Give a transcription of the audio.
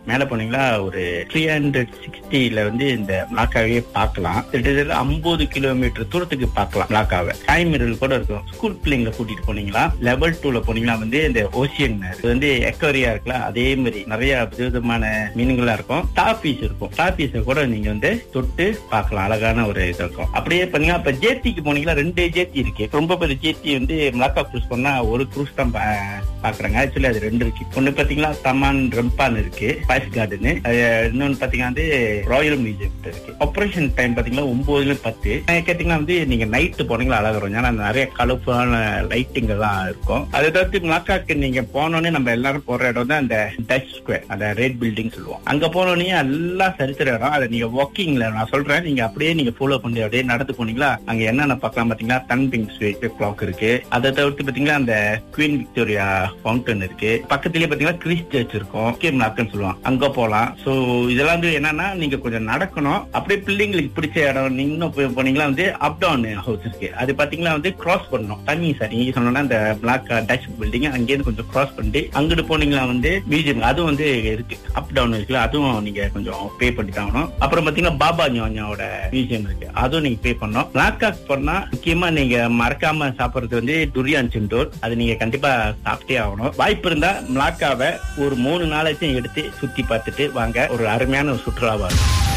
மேல போனீங்களா ஒரு த்ரீ ஹண்ட்ரட் சிக்ஸ்டில வந்து இந்த மலாக்காவே பார்க்கலாம் கிட்டத்தட்ட ஐம்பது கிலோமீட்டர் தூரத்துக்கு பார்க்கலாம் மலாக்காவை தாய்மீறல் கூட இருக்கும் ஸ்கூல் பிள்ளைங்களை கூட்டிட்டு போனீங்களா லெவல் டூல போனீங்களா வந்து இந்த ஓசியன் இது வந்து எக்கோரியா இருக்கலாம் அதே மாதிரி நிறைய விதமான மீன்களா இருக்கும் டாபீஸ் இருக்கும் டாபீஸ கூட நீங்க வந்து தொட்டு பார்க்கலாம் அழகான ஒரு இது இருக்கும் அப்படியே பண்ணீங்கன்னா இப்ப ஜேத்திக்கு போனீங்களா ரெண்டு ஜேத்தி இருக்கு ரொம்ப பெரிய ஜேத்தி வந்து மலாக்கா குரூஸ் பண்ணா ஒரு குரூஸ் தான் பா- பாக்குறாங்க ஆக்சுவலி அது ரெண்டு இருக்கு ஒண்ணு பாத்தீங்கன்னா தமான் ரம்பான் இருக்கு ஸ்பைஸ் கார்டன் இன்னொன்னு பாத்தீங்கன்னா வந்து ராயல் மியூசியம் இருக்கு ஆபரேஷன் டைம் பாத்தீங்கன்னா ஒன்பதுல பத்து அஹ் கேட்டீங்கன்னா வந்து நீங்க நைட்டு போனீங்களா அழகா இருக்கும் ஏன்னா நிறைய கலர்ஃபுல்லான லைட்டிங் எல்லாம் இருக்கும் அதை தவிர்த்து மலாக்காக்கு நீங்க போனோடனே நம்ம எல்லாரும் போற இடம் தான் அந்த டச் ஸ்கொயர் அந்த ரெட் பில்டிங் சொல்லுவோம் அங்க போனோடனே எல்லாம் சரித்திர இடம் அதை நீங்க வாக்கிங்ல நான் சொல்றேன் நீங்க அப்படியே நீங்க ஃபாலோ பண்ணி அப்படியே நடந்து போனீங்களா அங்க என்னென்ன பார்க்கலாம் பாத்தீங்கன்னா தன்பிங் கிளாக் இருக்கு அதை தவிர்த்து பாத்தீங்கன்னா அந்த குவீன் விக்டோரியா ஃபவுண்டன் இருக்கு பக்கத்துலயே பாத்தீங்கன்னா கிறிஸ் சர்ச் இருக்கும் கேம் நாக்குன்னு சொல்லுவாங்க அங்க போலாம் சோ இதெல்லாம் வந்து என்னன்னா நீங்க கொஞ்சம் நடக்கணும் அப்படியே பிள்ளைங்களுக்கு பிடிச்ச இடம் நீங்க இன்னும் போய் போனீங்களா வந்து அப் டவுன் ஹவுஸ் இருக்கு அது பாத்தீங்கன்னா வந்து கிராஸ் பண்ணணும் தண்ணி சார் நீங்க சொன்னா அந்த பிளாக் டச் பில்டிங் அங்கேயிருந்து கொஞ்சம் கிராஸ் பண்ணிட்டு அங்கிட்டு போனீங்களா வந்து மியூசியம் அதுவும் வந்து இருக்கு அப் டவுன் இருக்குல்ல அதுவும் நீங்க கொஞ்சம் பே பண்ணி தாங்கணும் அப்புறம் பாத்தீங்கன்னா பாபா ஞானியாவோட மியூசியம் இருக்கு அதுவும் நீங்க பே பண்ணணும் பிளாக்காக் போனா முக்கியமா நீங்க மறக்காம சாப்பிடுறது வந்து துரியான் சிண்டோர் அது நீங்க கண்டிப்பா சாப்பிட்டே ஆகணும் வாய்ப்பு இருந்தா மிளாக்காவை ஒரு மூணு நாளைக்கும் எடுத்து சுத்தி பார்த்துட்டு வாங்க ஒரு அருமையான ஒரு சுற்றுலாவா இருக்கும்